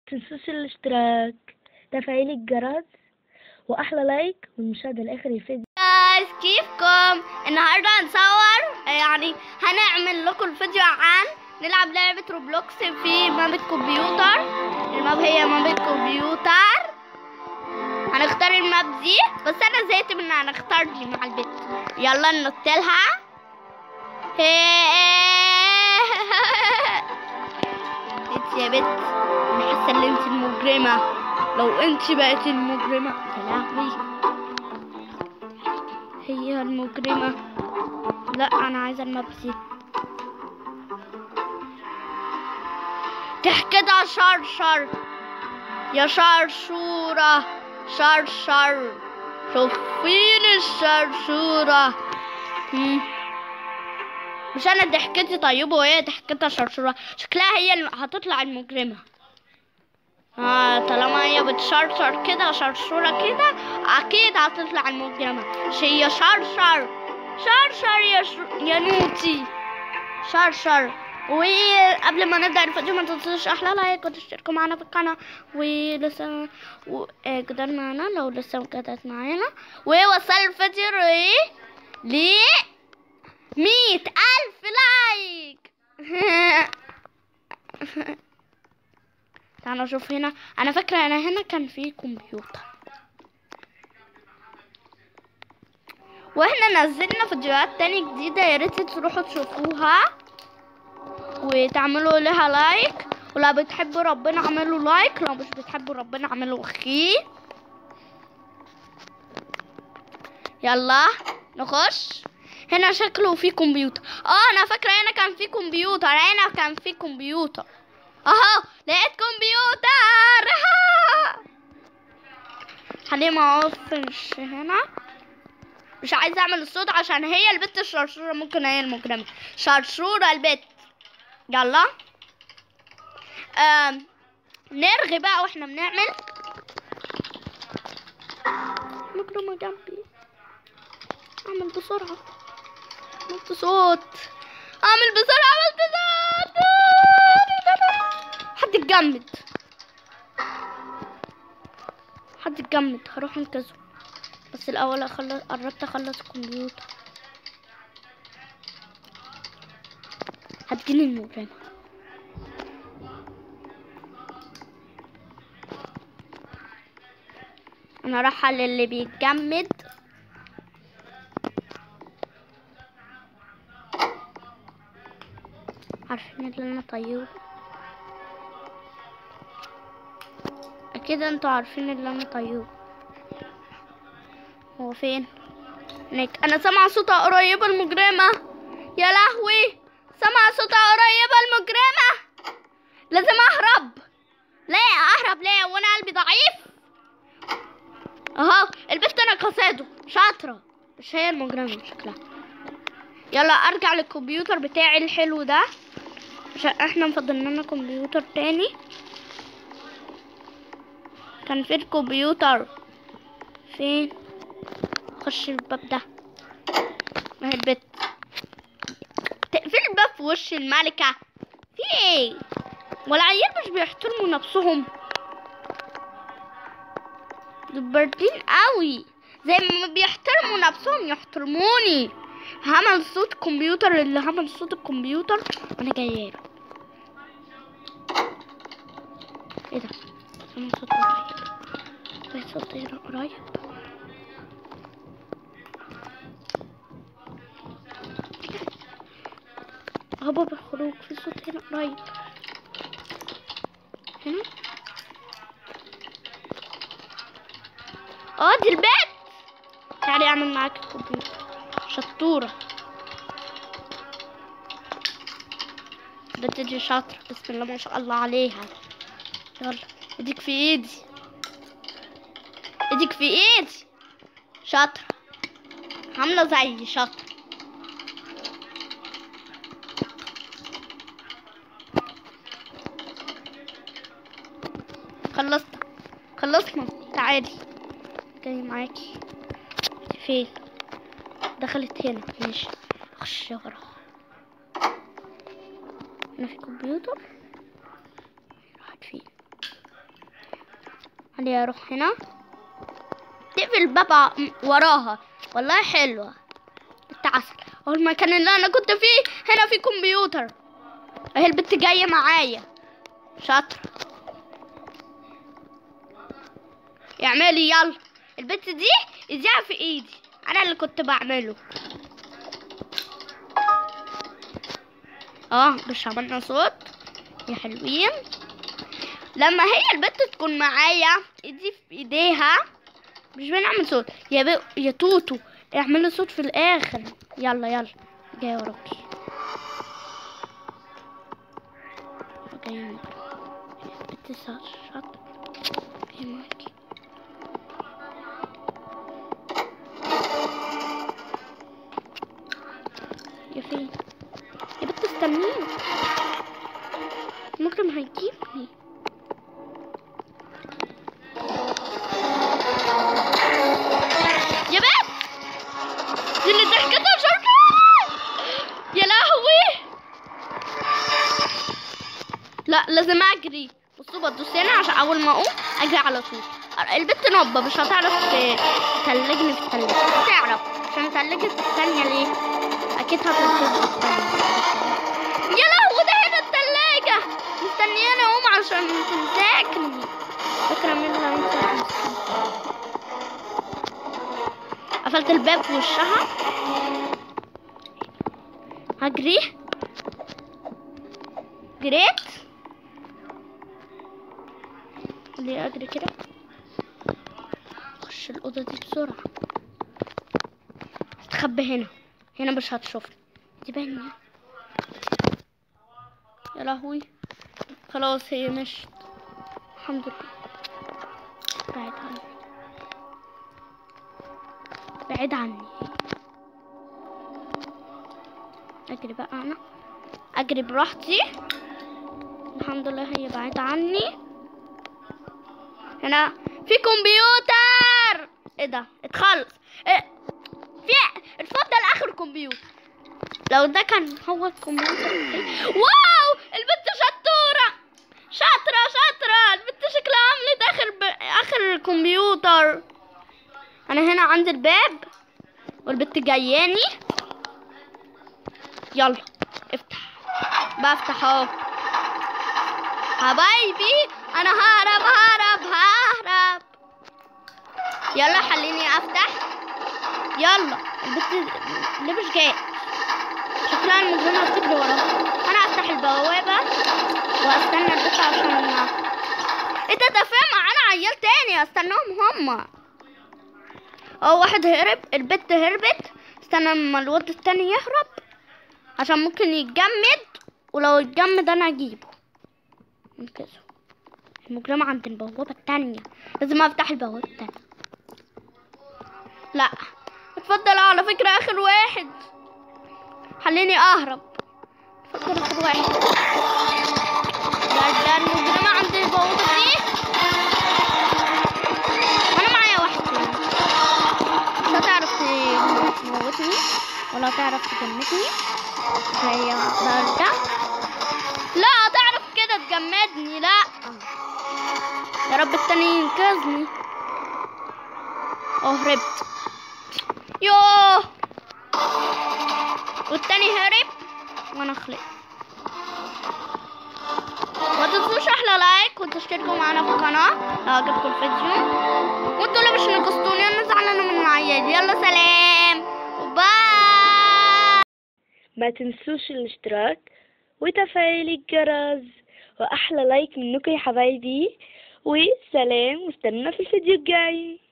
تنسوش الاشتراك تفعيل الجرس واحلى لايك والمشاهدة لاخر الفيديو جايز كيفكم النهارده هنصور يعني هنعمل لكم الفيديو عن نلعب لعبة روبلوكس في ماب الكمبيوتر الماب هي ماب الكمبيوتر هنختار الماب دي بس انا زهقت من هنختار دي مع البيت يلا ننطلها انت يا بت انا حاسه ان انت المجرمه لو انت بقيت المجرمه يا لهوي هي المجرمة لا انا عايزة المبسي تحكدها شرشر يا شرشورة شرشر شوفين الشرشورة مم. مش انا ضحكتي طيبة وهي ضحكتها شرشورة شكلها هي اللي هتطلع المجرمة آه طالما هي بتشرشر كده شرشورة كده أكيد هتطلع المجرمة مش هي شرشر شرشر يا شر... يا نوتي شرشر وقبل ما نبدأ الفيديو ما تنسوش أحلى لايك وتشتركوا معانا في القناة ولسه و... آه، جدار معانا لو لسه مجدد معانا ووصل الفيديو ل ل مية ألف لايك تعالوا نشوف هنا انا فاكره انا هنا كان في كمبيوتر واحنا نزلنا فيديوهات تاني جديدة يا ريت تروحوا تشوفوها وتعملوا لها لايك ولو بتحبوا ربنا اعملوا لايك لو مش بتحبوا ربنا اعملوا اخي يلا نخش هنا شكله في كمبيوتر اه انا فاكره هنا كان في كمبيوتر هنا كان في كمبيوتر اهو لقيت كمبيوتر خليه ما اوقفش هنا مش عايزه اعمل الصوت عشان هي البت الشرشوره ممكن هي المجرمه شرشوره البت يلا آم. نرغي بقى واحنا بنعمل مجرمه جنبي اعمل بسرعه عملت صوت اعمل بسرعه عملت صوت حد اتجمد حد اتجمد هروح انقذه بس الاول اخلص قربت اخلص الكمبيوتر هتجيني المجرمة انا رايحة للي بيتجمد عارفين ان انا طيوب اكيد انتوا عارفين ان انا طيوب هو فين هناك انا سامعه صوتها قريبه المجرمه يا لهوي سامعه صوتها قريبه المجرمه لازم اهرب لا اهرب ليه وانا قلبي ضعيف اهو البنت انا قصاده شاطره مش هي المجرمه شكلها يلا ارجع للكمبيوتر بتاعي الحلو ده عشان احنا مفضل لنا كمبيوتر تاني كان في الكمبيوتر فين خش الباب ده ما هي البت تقفل الباب في وش الملكة في ايه والعيال مش بيحترموا نفسهم دول باردين قوي زي ما بيحترموا نفسهم يحترموني عمل صوت كمبيوتر اللي عمل صوت الكمبيوتر وانا جايه له ايه ده سمع صوت قريب سمعت صوت هنا قريب اهو باب الخروج في صوت هنا قريب هنا اه دي البيت تعالي اعمل معاك الكمبيوتر شطورة البنت دي شاطرة بسم الله ما شاء الله عليها يلا ايدك في ايدي ايدك في ايدي شاطرة عاملة زي شاطرة خلصت خلصنا تعالي جاي معاكي فين دخلت هنا ماشي اخش وراها هنا في كمبيوتر راحت فين خليني اروح هنا تقفل الباب ع- م- وراها والله حلوة انت عسل هو المكان اللي انا كنت فيه هنا في كمبيوتر اهي البت جاية معايا شاطرة اعملي يلا البت دي ايديها في ايدي انا اللي كنت بعمله اه مش عملنا صوت يا حلوين لما هي البت تكون معايا ايدي في ايديها مش بنعمل صوت يا بي... يا توتو اعملي صوت في الاخر يلا يلا جاي وراكي جاي بنت شاطر جاي معاكي يا فين يا بنت استنيني المجرم هيجيبني يا بنت دي اللي ضحكتها شرطة يا لهوي لا لازم اجري بصوا بدوس هنا عشان اول ما اقوم اجري على طول البت نبة مش هتعرف ت- تتلجني في التلاجة هتعرف عشان اتلجت في الثانية ليه اكيد هتتلجني في الثانية يا لهوي ده هنا التلاجة مستنياني اقوم عشان تمسكني فاكرة مين اللي هيمسكني قفلت الباب في وشها هجري جريت ليه اجري كده اخش الاوضه دي بسرعه استخبى هنا هنا مش هتشوفني دي باينه يا لهوي خلاص هي مشت الحمد لله بعد عني بعيد عني اجري بقى انا اجري براحتي الحمد لله هي بعيد عني هنا في كمبيوتر ايه ده اتخلص إيه؟ في اتفضل اخر كمبيوتر لو ده كان هو الكمبيوتر واو البنت شطورة شاطرة شاطرة البنت شكلها عملت اخر ب... اخر الكمبيوتر انا هنا عند الباب والبنت جاياني يلا افتح بفتح اهو حبايبي انا ههرب ههرب ههرب يلا خليني افتح يلا البنت اللي مش جاي شكلها المجرمة هتجري وراها انا افتح البوابة واستنى البنت عشان انت تفهم انا عيال تاني استناهم هما اه واحد هرب البت هربت استنى اما الواد التاني يهرب عشان ممكن يتجمد ولو اتجمد انا اجيبه انقذه المجرمة عند البوابة التانية لازم افتح البوابة التانية لا اتفضل على فكرة اخر واحد خليني اهرب اتفضل اخر واحد ده ده المجرمة عند البوابة دي انا معايا واحد تاني مش هتعرف تموتني ولا هتعرف تجمدني هي برجع لا هتعرف كده تجمدني لا يا رب التاني ينقذني اه هربت يوه والتاني هرب وانا خلقت ما تنسوش احلى لايك وتشتركوا معانا في القناة لو عجبكم الفيديو وانتوا اللي مش نقصتوني انا زعلانة من عيالي يلا سلام وباي ما تنسوش الاشتراك وتفعيل الجرس وأحلى لايك منكم يا حبايبي وسلام واستنونا في الفيديو الجاي